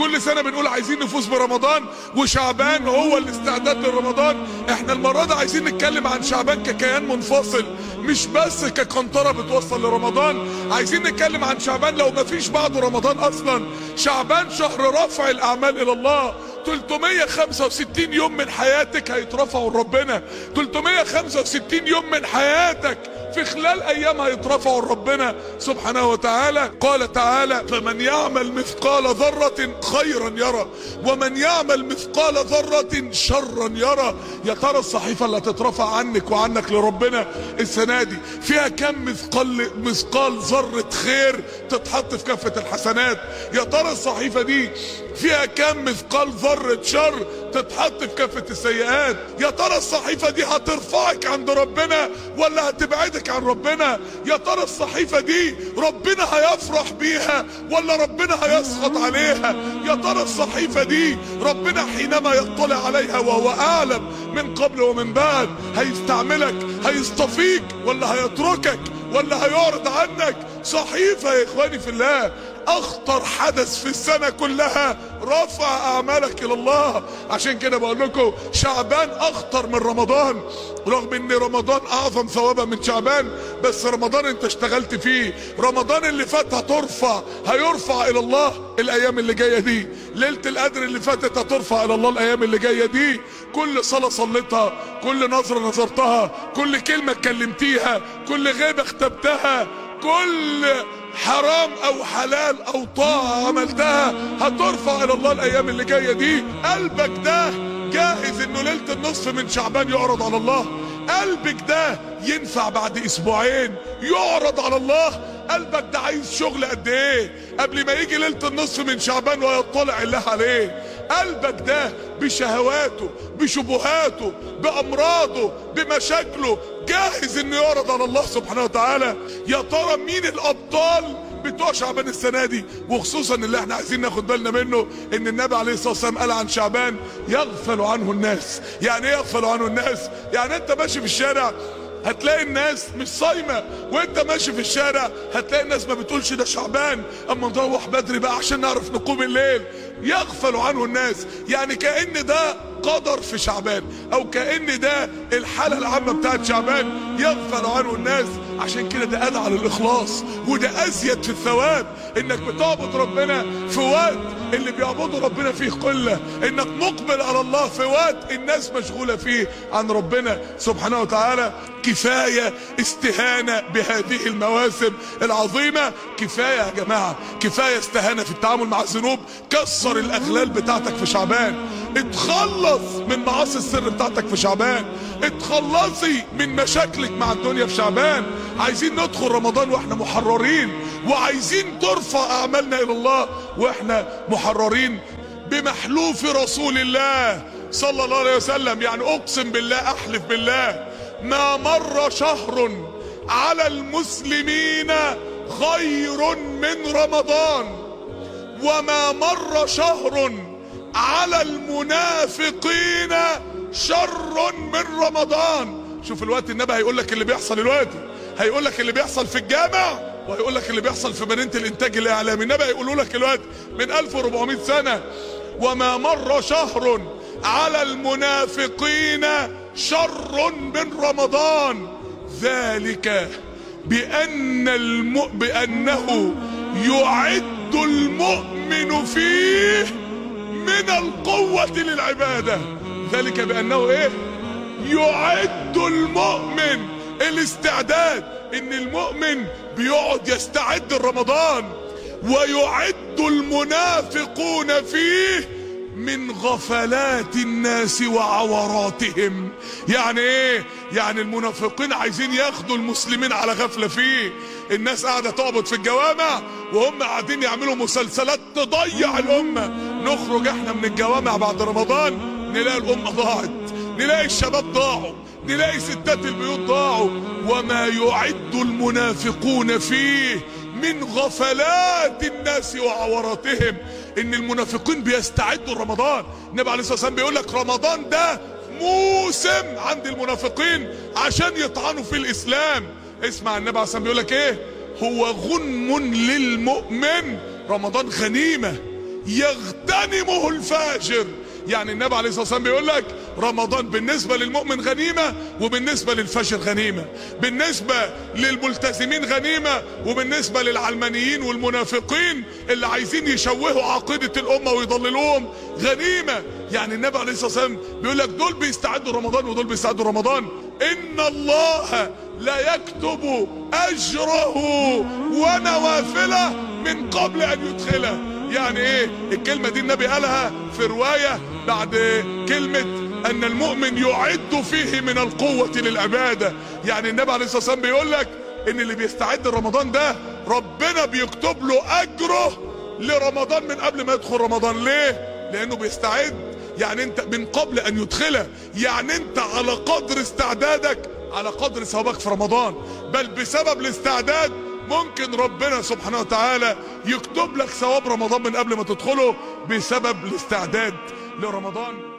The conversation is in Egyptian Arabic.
كل سنة بنقول عايزين نفوز برمضان وشعبان هو الاستعداد لرمضان احنا المرة دي عايزين نتكلم عن شعبان ككيان منفصل مش بس كقنطرة بتوصل لرمضان عايزين نتكلم عن شعبان لو مفيش بعده رمضان اصلا شعبان شهر رفع الاعمال الى الله 365 يوم من حياتك هيترفعوا لربنا 365 يوم من حياتك في خلال ايام هيترفعوا لربنا سبحانه وتعالى قال تعالى فمن يعمل مثقال ذرة خيرا يرى ومن يعمل مثقال ذرة شرا يرى يا ترى الصحيفة اللي هتترفع عنك وعنك لربنا السنة دي فيها كم مثقال مثقال ذرة خير تتحط في كافة الحسنات يا ترى الصحيفة دي فيها كم مثقال ذرة شر تتحط في كافة السيئات يا ترى الصحيفة دي هترفعك عند ربنا ولا هتبعدك عن ربنا يا ترى الصحيفة دي ربنا هيفرح بيها ولا ربنا هيسخط عليها يا ترى الصحيفة دي ربنا حينما يطلع عليها وهو أعلم من قبل ومن بعد هيستعملك هيصطفيك ولا هيتركك ولا هيعرض عنك صحيفة يا إخواني في الله اخطر حدث في السنة كلها رفع اعمالك الى الله عشان كده بقول لكم شعبان اخطر من رمضان رغم ان رمضان اعظم ثوابا من شعبان بس رمضان انت اشتغلت فيه رمضان اللي فات هترفع هيرفع الى الله الايام اللي جايه دي ليله القدر اللي فاتت هترفع الى الله الايام اللي جايه دي كل صلاه صليتها كل نظره نظرتها كل كلمه اتكلمتيها كل غيبه اختبتها كل حرام او حلال او طاعة عملتها هترفع الى الله الايام اللي جاية دي قلبك ده جاهز انه ليلة النصف من شعبان يعرض على الله قلبك ده ينفع بعد اسبوعين يعرض على الله قلبك ده عايز شغل قد ايه قبل ما يجي ليلة النصف من شعبان ويطلع الله عليه قلبك ده بشهواته بشبهاته بامراضه بمشاكله جاهز انه يعرض على الله سبحانه وتعالى يا ترى مين الابطال بتوع شعبان السنه دي وخصوصا اللي احنا عايزين ناخد بالنا منه ان النبي عليه الصلاه والسلام قال عن شعبان يغفل عنه الناس يعني ايه يغفل عنه الناس يعني انت ماشي في الشارع هتلاقي الناس مش صايمة وانت ماشي في الشارع هتلاقي الناس ما بتقولش ده شعبان اما نروح بدري بقى عشان نعرف نقوم الليل يغفل عنه الناس يعني كأن ده قدر في شعبان او كأن ده الحالة العامة بتاعت شعبان يغفل عنه الناس عشان كده ده ادعى للاخلاص وده ازيد في الثواب انك بتعبد ربنا في وقت اللي بيعبدوا ربنا فيه قلة انك مقبل على الله في وقت الناس مشغولة فيه عن ربنا سبحانه وتعالى كفاية استهانة بهذه المواسم العظيمة كفاية يا جماعة كفاية استهانة في التعامل مع الذنوب كسر الاغلال بتاعتك في شعبان اتخلص من معاصي السر بتاعتك في شعبان اتخلصي من مشاكلك مع الدنيا في شعبان عايزين ندخل رمضان واحنا محررين وعايزين ترفع اعمالنا الى الله واحنا محررين بمحلوف رسول الله صلى الله عليه وسلم يعني اقسم بالله احلف بالله ما مر شهر على المسلمين خير من رمضان وما مر شهر على المنافقين شر من رمضان شوف الوقت النبي هيقول لك اللي بيحصل دلوقتي هيقول لك اللي بيحصل في الجامع وهيقول لك اللي بيحصل في مدينه الانتاج الاعلامي النبي هيقولوا لك دلوقتي من 1400 سنه وما مر شهر على المنافقين شر من رمضان ذلك بأن الم... بأنه يعد المؤمن فيه من القوة للعبادة ذلك بأنه ايه يعد المؤمن الاستعداد ان المؤمن بيقعد يستعد لرمضان ويعد المنافقون فيه من غفلات الناس وعوراتهم يعني ايه يعني المنافقين عايزين ياخدوا المسلمين على غفلة فيه الناس قاعدة تعبد في الجوامع وهم قاعدين يعملوا مسلسلات تضيع الامة نخرج احنا من الجوامع بعد رمضان نلاقي الامة ضاعت نلاقي الشباب ضاعوا نلاقي ستات البيوت ضاعوا وما يعد المنافقون فيه من غفلات الناس وعوراتهم ان المنافقين بيستعدوا لرمضان النبي عليه الصلاه والسلام بيقول لك رمضان ده موسم عند المنافقين عشان يطعنوا في الاسلام اسمع النبي عليه الصلاه والسلام بيقول لك ايه هو غنم للمؤمن رمضان غنيمه يغتنمه الفاجر يعني النبي عليه الصلاه والسلام بيقول لك رمضان بالنسبه للمؤمن غنيمه وبالنسبه للفاجر غنيمه بالنسبه للملتزمين غنيمه وبالنسبه للعلمانيين والمنافقين اللي عايزين يشوهوا عقيده الامه ويضللوهم غنيمه يعني النبي عليه الصلاه والسلام بيقول لك دول بيستعدوا رمضان ودول بيستعدوا رمضان ان الله لا يكتب اجره ونوافله من قبل ان يدخله يعني ايه الكلمه دي النبي قالها في روايه بعد كلمه ان المؤمن يعد فيه من القوه للعباده يعني النبي عليه الصلاه والسلام بيقول لك ان اللي بيستعد لرمضان ده ربنا بيكتب له اجره لرمضان من قبل ما يدخل رمضان ليه لانه بيستعد يعني انت من قبل ان يدخله يعني انت على قدر استعدادك على قدر ثوابك في رمضان بل بسبب الاستعداد ممكن ربنا سبحانه وتعالى يكتب لك ثواب رمضان من قبل ما تدخله بسبب الاستعداد لرمضان